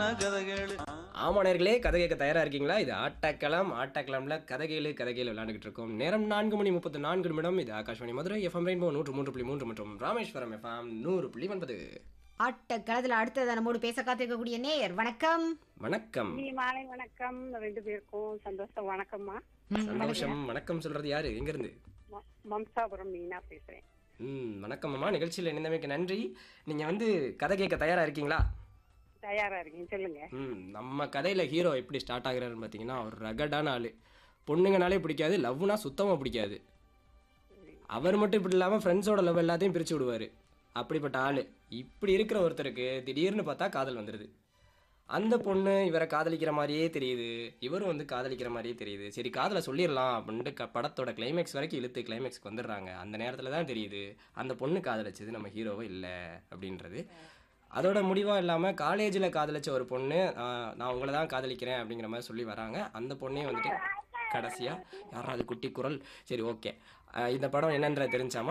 கதைகள் ஆமா நேர்களே கதை கேட்க தயாரா இருக்கீங்களா இது ஆட்டக்களம் ஆட்டக்களம்ல கதைகேளு கதைகேளு விளையாண்டுகிட்டு இருக்கோம் நேரம் நான்கு மணி முப்பத்து நான்கு நிமிடம் இது ஆகாஷ்வாணி மதுரை எஃப்எம் ரெயின்போ நூற்று மூன்று புள்ளி மூன்று மற்றும் ராமேஸ்வரம் எஃப்எம் நூறு புள்ளி ஒன்பது ஆட்ட களத்துல அடுத்தது நம்மோடு பேச காத்திருக்கக்கூடிய நேயர் வணக்கம் வணக்கம் நீ மாலை வணக்கம் ரெண்டு பேருக்கும் சந்தோஷம் வணக்கம்மா சந்தோஷம் வணக்கம் சொல்றது யாரு எங்க இருந்து ம- மம்சாபுரம் மீனா பேசுறேன் ம் வணக்கம் அம்மா நிகழ்ச்சியில் இணைந்தமைக்கு நன்றி நீங்க வந்து கதை கேட்க தயாரா இருக்கீங்களா தயாரா இருக்கீங்க சொல்லுங்க ம் நம்ம கதையில ஹீரோ எப்படி ஸ்டார்ட் ஆகுறாருன்னு பார்த்தீங்கன்னா ஒரு ரகடான ஆளு பொண்ணுங்கனாலே பிடிக்காது லவ்னா சுத்தமா பிடிக்காது அவர் மட்டும் இப்படி இல்லாமல் ஃப்ரெண்ட்ஸோட லவ் எல்லாத்தையும் பிரித்து விடுவார் அப்படிப்பட்ட ஆள் இப்படி இருக்கிற ஒருத்தருக்கு திடீர்னு பார்த்தா காதல் வந்துடுது அந்த பொண்ணு இவரை காதலிக்கிற மாதிரியே தெரியுது இவரும் வந்து காதலிக்கிற மாதிரியே தெரியுது சரி காதலை சொல்லிடலாம் அப்படின்ட்டு க படத்தோட கிளைமேக்ஸ் வரைக்கும் இழுத்து கிளைமேக்ஸ்க்கு வந்துடுறாங்க அந்த நேரத்தில் தான் தெரியுது அந்த பொண்ணு காதலிச்சது நம்ம ஹீரோவை இல்லை அப்படின்றது அதோட முடிவாக இல்லாமல் காலேஜில் காதலிச்ச ஒரு பொண்ணு ஆஹ், நான் உங்களை தான் காதலிக்கிறேன் அப்படிங்கிற மாதிரி சொல்லி வராங்க அந்த பொண்ணே வந்துட்டு கடைசியாக யாராவது குட்டி குரல் சரி ஓகே இந்த படம் என்னன்ற தெரிஞ்சாமா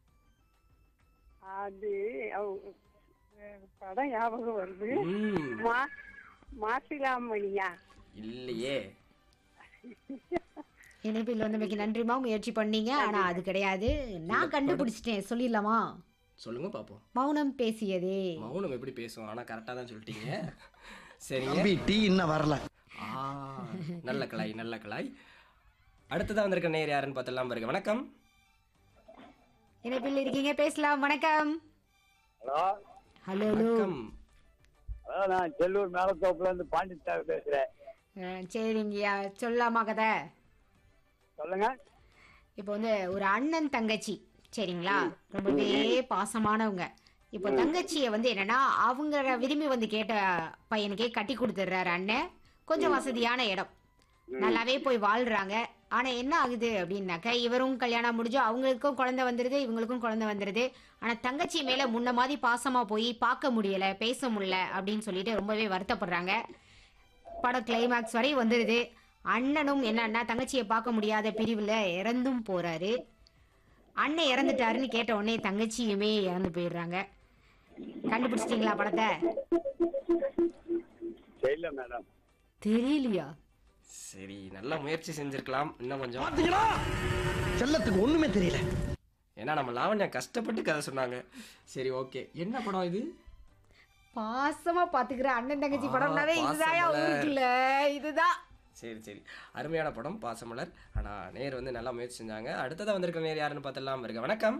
அது அவ- அஹ் படம் ஞாபகம் வருது ம் மா மாசிலாமணியா இல்லையே இணைப்பில் வந்தமைக்கு நன்றிமா முயற்சி பண்ணீங்க ஆனா அது கிடையாது நான் கண்டுபிடிச்சிட்டேன் சொல்லிடலாமா சொல்லுங்க பார்ப்போம் மௌனம் பேசியதே மௌனம் எப்படி பேசும் ஆனால் கரெக்டாக தான் சொல்லிட்டீங்க சரிங்க தம்பி டீ இன்னும் வரல ஆ நல்ல கலாய் நல்ல கலாய் அடுத்ததாக வந்திருக்க நேர் யாருன்னு பார்த்தலாம் பாருங்க வணக்கம் இணைப்பில் இருக்கீங்க பேசலாம் வணக்கம் ஹலோ ஹலோ ஹலோ வணக்கம் அதான் நான் செல்லூர் மேலத்தோப்புல இருந்து பாண்டிச்சாமி பேசுறேன் அஹ், சரிங்கய்யா சொல்லலாமா கதை சொல்லுங்க இப்போ வந்து ஒரு அண்ணன் தங்கச்சி சரிங்களா ரொம்பவே பாசமானவங்க இப்போ தங்கச்சியை வந்து என்னன்னா அவங்க விரும்பி வந்து கேட்ட பையனுக்கே கட்டி கொடுத்துட்றாரு அண்ணன் கொஞ்சம் வசதியான இடம் நல்லாவே போய் வாழ்றாங்க ஆனா என்ன ஆகுது அப்படின்னாக்க இவரும் கல்யாணம் முடிஞ்சு அவங்களுக்கும் குழந்தை வந்துருது இவங்களுக்கும் குழந்தை வந்துருது ஆனா தங்கச்சி மேல முன்ன மாதிரி பாசமா போய் பார்க்க முடியல பேச முடியல அப்படின்னு சொல்லிட்டு ரொம்பவே வருத்தப்படுறாங்க படம் கிளைமேக்ஸ் வரை வந்துடுது அண்ணனும் என்னன்னா தங்கச்சியை பார்க்க முடியாத பிரிவில் இறந்தும் போறாரு அண்ணன் இறந்துட்டாருன்னு கேட்ட உடனே தங்கச்சியுமே இறந்து போயிடுறாங்க கண்டுபிடிச்சிட்டீங்களா படத்தை தெரியல மேடம் தெரியலையா சரி நல்ல முயற்சி செஞ்சிருக்கலாம் இன்னும் கொஞ்சம் பாத்தீங்களா செல்லத்துக்கு ஒண்ணுமே தெரியல ஏன்னா நம்ம லாவண்யா கஷ்டப்பட்டு கதை சொன்னாங்க சரி ஓகே என்ன படம் இது பாசமா பாத்துக்கிற அண்ணன் தங்கச்சி ஆ, படம்னாவே இதுதான் பாசமலர். ஊருக்குள்ள இதுதான் சரி சரி அருமையான படம் பாசமலர் ஆனால் நேர் வந்து நல்லா முயற்சி செஞ்சாங்க அடுத்ததாக வந்திருக்க நேர் யாருன்னு பார்த்தலாம் இருக்க வணக்கம்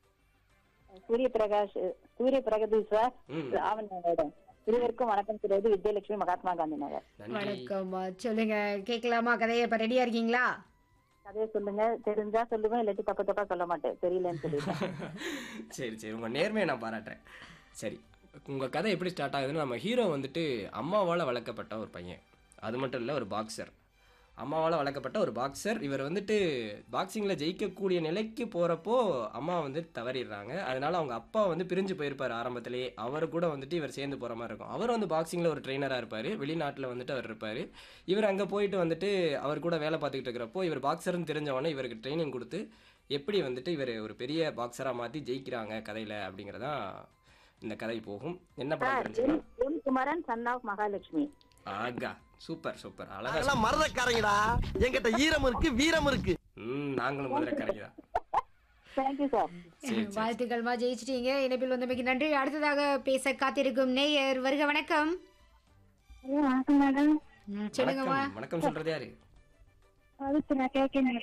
சூரிய பிரகாஷ் சூரிய பிரகதீஷ் சார் ம் ராவணன் இருவருக்கும் வணக்கம் சொல்வது விஜயலட்சுமி மகாத்மா காந்தி நகர் நன்றி வணக்கம்மா சொல்லுங்க கேட்கலாமா கதையை இப்ப ரெடியா இருக்கீங்களா கதையை சொல்லுங்க தெரிஞ்சா சொல்லுவேன் இல்லாட்டி தப்பு தப்பா சொல்ல மாட்டேன் தெரியலன்னு சொல்லிட்டேன் சரி சரி உங்கள் நேர்மையை நான் பாராட்டுறேன் சரி உங்கள் கதை எப்படி ஸ்டார்ட் ஆகுதுன்னு நம்ம ஹீரோ வந்துட்டு அம்மாவால் வளர்க்கப்பட்ட ஒரு பையன் அது மட்டும் இல்லை ஒரு பாக்ஸர் அம்மாவால் வளர்க்கப்பட்ட ஒரு பாக்ஸர் இவர் வந்துட்டு பாக்ஸிங்கில் ஜெயிக்கக்கூடிய நிலைக்கு போகிறப்போ அம்மா வந்து தவறிடுறாங்க அதனால அவங்க அப்பா வந்து பிரிஞ்சு போயிருப்பார் ஆரம்பத்திலேயே அவர் கூட வந்துட்டு இவர் சேர்ந்து போகிற மாதிரி இருக்கும் அவர் வந்து பாக்ஸிங்கில் ஒரு ட்ரெயினராக இருப்பார் வெளிநாட்டில் வந்துட்டு அவர் இருப்பார் இவர் அங்கே போயிட்டு வந்துட்டு அவர் கூட வேலை பார்த்துக்கிட்டு இருக்கிறப்போ இவர் பாக்ஸர்னு தெரிஞ்சவொடனே இவருக்கு ட்ரைனிங் கொடுத்து எப்படி வந்துட்டு இவர் ஒரு பெரிய பாக்ஸராக மாற்றி ஜெயிக்கிறாங்க கதையில் அப்படிங்கிறதான் இந்த கதை போகும் என்ன படம் தெரிஞ்சுக்கலாம் M Kumaran son of Mahalakshmi ஆகா சூப்பர் சூப்பர் அழகா அதெல்லாம் மரதக்காரங்கடா என்கிட்ட ஈரம் இருக்கு வீரம் இருக்கு ம் நாங்களும் மதுரை கரைக்குதான் தேங்க்யூ சார் சரி சரி வாழ்த்துக்கள்மா ஜெயிச்சிட்டீங்க இணைப்பில் வந்தமைக்கு நன்றி அடுத்ததாக பேச காத்திருக்கும் நேயர் வருக வணக்கம் வணக்கம் மேடம் ம், சொல்லுங்கம்மா வணக்கம் வணக்கம் சொல்றது யாரு அதுக்கு நான் கேட்க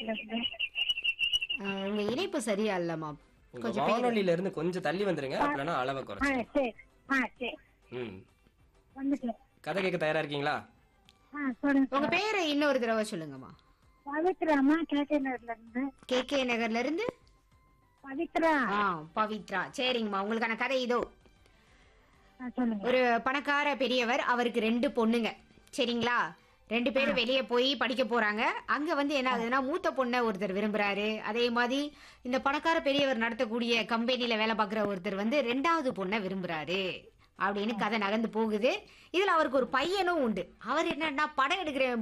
அஹ், உங்க இணைப்பு சரியா இல்லம்மா உங்க கொஞ்சம் பேரு- வானொலியில இருந்து கொஞ்சம் தள்ளி வந்துருங்க அப்படின்னா அளவை குறைச்சு சரி ஆ சரி ம் வந்துட்டேன் கதை கேட்க தயாரா இருக்கீங்களா ஆ சொல்லுங்க உங்க பேரை இன்னொரு தடவை சொல்லுங்கம்மா பவித்ராமா கேட்டனர்ல இருந்து கே கே நகர்ல இருந்து பவித்ரா ஆ பவித்ரா சரிங்கம்மா உங்களுக்கான கதை இதோ சொல்லுங்க ஒரு பணக்கார பெரியவர் அவருக்கு ரெண்டு பொண்ணுங்க சரிங்களா ரெண்டு பேரும் வெளியே போய் படிக்க போறாங்க அங்க வந்து என்ன ஆகுதுன்னா மூத்த பொண்ணை ஒருத்தர் விரும்புறாரு அதே மாதிரி இந்த பணக்கார பெரியவர் நடத்தக்கூடிய கம்பெனில வேலை பார்க்குற ஒருத்தர் வந்து ரெண்டாவது பொண்ணை விரும்புறாரு அப்படின்னு கதை நகர்ந்து போகுது இதுல அவருக்கு ஒரு பையனும் உண்டு அவர் என்னன்னா படம் எடுக்கிற